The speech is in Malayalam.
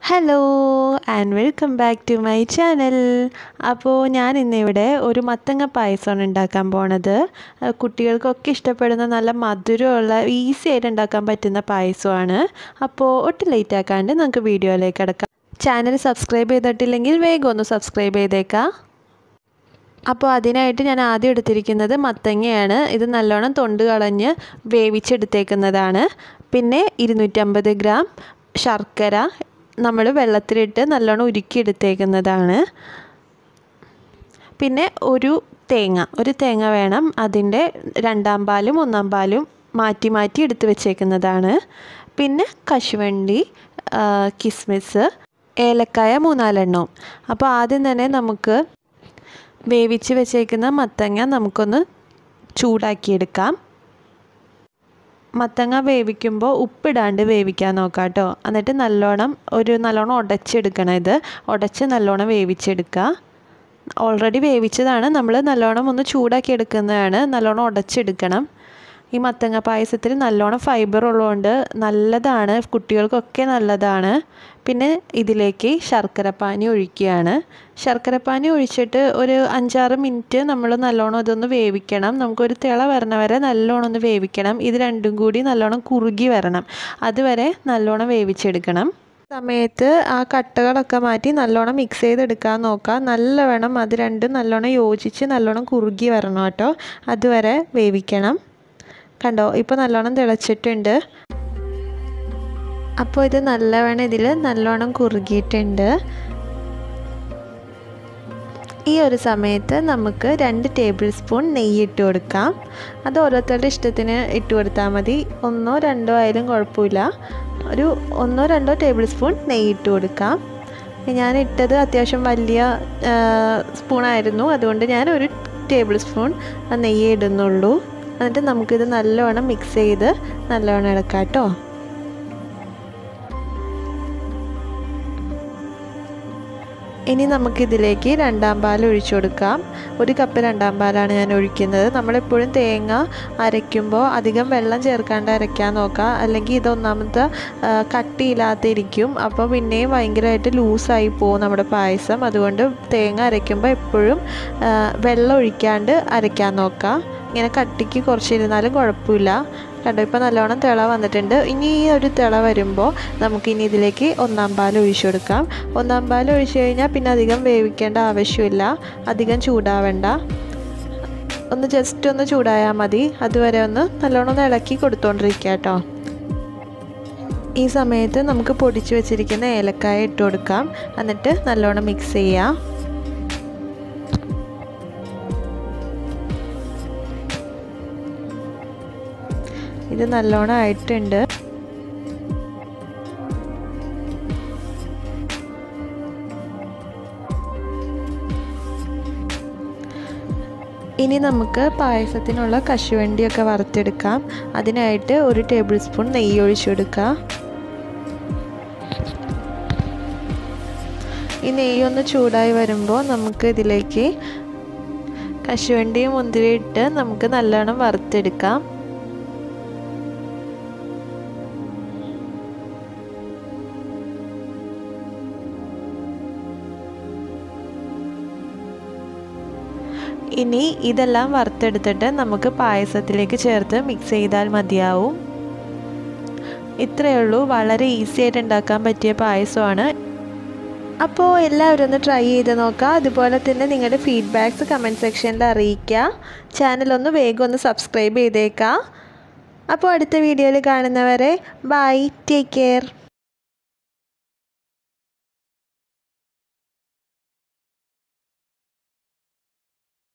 hello and welcome back to my channel അപ്പോൾ ഞാൻ ഇന്നിവിടെ ഒരു മത്തങ്ങ പായസമാണ് ഉണ്ടാക്കാൻ പോണത് അഹ് കുട്ടികൾക്കൊക്കെ ഇഷ്ടപ്പെടുന്ന നല്ല മധുരമുള്ള ഈസി ആയിട്ട് ഉണ്ടാക്കാൻ പറ്റുന്ന പായസമാണ് അപ്പോൾ ഒട്ടും ലേറ്റ് ആക്കാണ്ട് നമുക്ക് വീഡിയോയിലേക്ക് കിടക്കാം ചാനൽ സബ്സ്ക്രൈബ് ചെയ്തിട്ടില്ലെങ്കിൽ വേഗം ഒന്ന് സബ്സ്ക്രൈബ് ചെയ്തേക്കാം അപ്പോൾ അതിനായിട്ട് ഞാൻ ആദ്യം എടുത്തിരിക്കുന്നത് മത്തങ്ങയാണ് ഇത് നല്ലോണം തൊണ്ട് കളഞ്ഞ് വേവിച്ചെടുത്തേക്കുന്നതാണ് പിന്നെ ഇരുന്നൂറ്റമ്പത് ഗ്രാം ശർക്കര നമ്മൾ വെള്ളത്തിലിട്ട് നല്ലോണം ഉരുക്കിയെടുത്തേക്കുന്നതാണ് പിന്നെ ഒരു തേങ്ങ ഒരു തേങ്ങ വേണം അതിൻ്റെ രണ്ടാം പാലും ഒന്നാം പാലും മാറ്റി മാറ്റി എടുത്ത് വെച്ചേക്കുന്നതാണ് പിന്നെ കശുവണ്ടി കിസ്മിസ് ഏലക്കായ മൂന്നാലെണ്ണവും അപ്പോൾ ആദ്യം തന്നെ നമുക്ക് വേവിച്ച് വെച്ചേക്കുന്ന മത്തങ്ങ നമുക്കൊന്ന് ചൂടാക്കിയെടുക്കാം മത്തങ്ങ വേവിക്കുമ്പോൾ ഉപ്പിടാണ്ട് വേവിക്കാൻ നോക്കാം കേട്ടോ എന്നിട്ട് നല്ലോണം ഒരു നല്ലോണം ഉടച്ചെടുക്കണം ഇത് ഉടച്ച് നല്ലോണം വേവിച്ചെടുക്കുക ഓൾറെഡി വേവിച്ചതാണ് നമ്മൾ നല്ലോണം ഒന്ന് ചൂടാക്കി എടുക്കുന്നതാണ് നല്ലോണം ഉടച്ചെടുക്കണം ഈ മത്തങ്ങ പായസത്തിൽ നല്ലോണം ഫൈബർ ഉള്ളതുകൊണ്ട് നല്ലതാണ് കുട്ടികൾക്കൊക്കെ നല്ലതാണ് പിന്നെ ഇതിലേക്ക് ശർക്കരപ്പാനി ഒഴിക്കുകയാണ് ശർക്കരപ്പാനി ഒഴിച്ചിട്ട് ഒരു അഞ്ചാറ് മിനിറ്റ് നമ്മൾ നല്ലോണം ഇതൊന്ന് വേവിക്കണം നമുക്കൊരു തിള വരണ വരെ നല്ലോണം ഒന്ന് വേവിക്കണം ഇത് രണ്ടും കൂടി നല്ലോണം കുറുകി വരണം അതുവരെ നല്ലോണം വേവിച്ചെടുക്കണം സമയത്ത് ആ കട്ടകളൊക്കെ മാറ്റി നല്ലോണം മിക്സ് ചെയ്തെടുക്കാൻ നോക്കുക നല്ല വേണം അത് രണ്ടും നല്ലോണം യോജിച്ച് നല്ലോണം കുറുകി വരണം കേട്ടോ അതുവരെ വേവിക്കണം കണ്ടോ ഇപ്പോൾ നല്ലോണം തിളച്ചിട്ടുണ്ട് അപ്പോൾ ഇത് നല്ലവണ്ണം ഇതിൽ നല്ലോണം കുറുകിയിട്ടുണ്ട് ഈ ഒരു സമയത്ത് നമുക്ക് രണ്ട് ടേബിൾ സ്പൂൺ നെയ്യ് ഇട്ട് കൊടുക്കാം അത് ഓരോരുത്തരുടെ ഇഷ്ടത്തിന് ഇട്ട് കൊടുത്താൽ മതി ഒന്നോ രണ്ടോ ആയാലും കുഴപ്പമില്ല ഒരു ഒന്നോ രണ്ടോ ടേബിൾ സ്പൂൺ നെയ്യ് ഇട്ട് കൊടുക്കാം ഞാൻ ഇട്ടത് അത്യാവശ്യം വലിയ സ്പൂണായിരുന്നു അതുകൊണ്ട് ഞാൻ ഒരു ടേബിൾ സ്പൂൺ നെയ്യ് ഇടുന്നുള്ളൂ എന്നിട്ട് നമുക്കിത് നല്ലവണ്ണം മിക്സ് ചെയ്ത് നല്ലവണ്ണം ഇളക്കാം കേട്ടോ ഇനി നമുക്കിതിലേക്ക് രണ്ടാം പാൽ ഒഴിച്ചു കൊടുക്കാം ഒരു കപ്പ് രണ്ടാം പാലാണ് ഞാൻ ഒഴിക്കുന്നത് നമ്മളെപ്പോഴും തേങ്ങ അരയ്ക്കുമ്പോൾ അധികം വെള്ളം ചേർക്കാണ്ട് അരയ്ക്കാൻ നോക്കുക അല്ലെങ്കിൽ ഇതൊന്നാമത്തെ കട്ടിയില്ലാതിരിക്കും അപ്പോൾ പിന്നെയും ഭയങ്കരമായിട്ട് ലൂസായി പോകും നമ്മുടെ പായസം അതുകൊണ്ട് തേങ്ങ അരയ്ക്കുമ്പോൾ എപ്പോഴും വെള്ളം ഒഴിക്കാണ്ട് അരയ്ക്കാൻ നോക്കുക ഇങ്ങനെ കട്ടിക്ക് കുറച്ചിരുന്നാലും കുഴപ്പമില്ല കണ്ടോ ഇപ്പോൾ നല്ലോണം തിള വന്നിട്ടുണ്ട് ഇനി ഈ ഒരു തിള വരുമ്പോൾ നമുക്കിനി ഇതിലേക്ക് ഒന്നാം പാൽ ഒഴിച്ചു കൊടുക്കാം ഒന്നാം പാൽ ഒഴിച്ചു കഴിഞ്ഞാൽ പിന്നെ അധികം വേവിക്കേണ്ട ആവശ്യമില്ല അധികം ചൂടാവേണ്ട ഒന്ന് ജസ്റ്റ് ഒന്ന് ചൂടായാൽ മതി അതുവരെ ഒന്ന് നല്ലോണം ഒന്ന് ഇളക്കി കൊടുത്തോണ്ടിരിക്കുക കേട്ടോ ഈ സമയത്ത് നമുക്ക് പൊടിച്ചു വെച്ചിരിക്കുന്ന ഏലക്കായ ഇട്ട് കൊടുക്കാം എന്നിട്ട് നല്ലോണം മിക്സ് ചെയ്യാം ഇത് നല്ലോണം ആയിട്ടുണ്ട് ഇനി നമുക്ക് പായസത്തിനുള്ള കശുവണ്ടിയൊക്കെ വറുത്തെടുക്കാം അതിനായിട്ട് ഒരു ടേബിൾ സ്പൂൺ നെയ്യ് ഒഴിച്ചെടുക്കുക ഈ നെയ്യൊന്ന് ചൂടായി വരുമ്പോൾ നമുക്ക് ഇതിലേക്ക് കശുവണ്ടിയും മുന്തിരി ഇട്ട് നമുക്ക് നല്ലോണം വറുത്തെടുക്കാം ഇനി ഇതെല്ലാം വറുത്തെടുത്തിട്ട് നമുക്ക് പായസത്തിലേക്ക് ചേർത്ത് മിക്സ് ചെയ്താൽ മതിയാവും ഇത്രയേ ഉള്ളൂ വളരെ ഈസി ആയിട്ട് ഉണ്ടാക്കാൻ പറ്റിയ പായസമാണ് അപ്പോൾ എല്ലാവരും ഒന്ന് ട്രൈ ചെയ്ത് നോക്കുക അതുപോലെ തന്നെ നിങ്ങളുടെ ഫീഡ്ബാക്ക്സ് കമൻറ്റ് സെക്ഷനിൽ അറിയിക്കുക ചാനലൊന്ന് വേഗം ഒന്ന് സബ്സ്ക്രൈബ് ചെയ്തേക്കാം അപ്പോൾ അടുത്ത വീഡിയോയിൽ കാണുന്നവരെ ബൈ ടേക്ക് കെയർ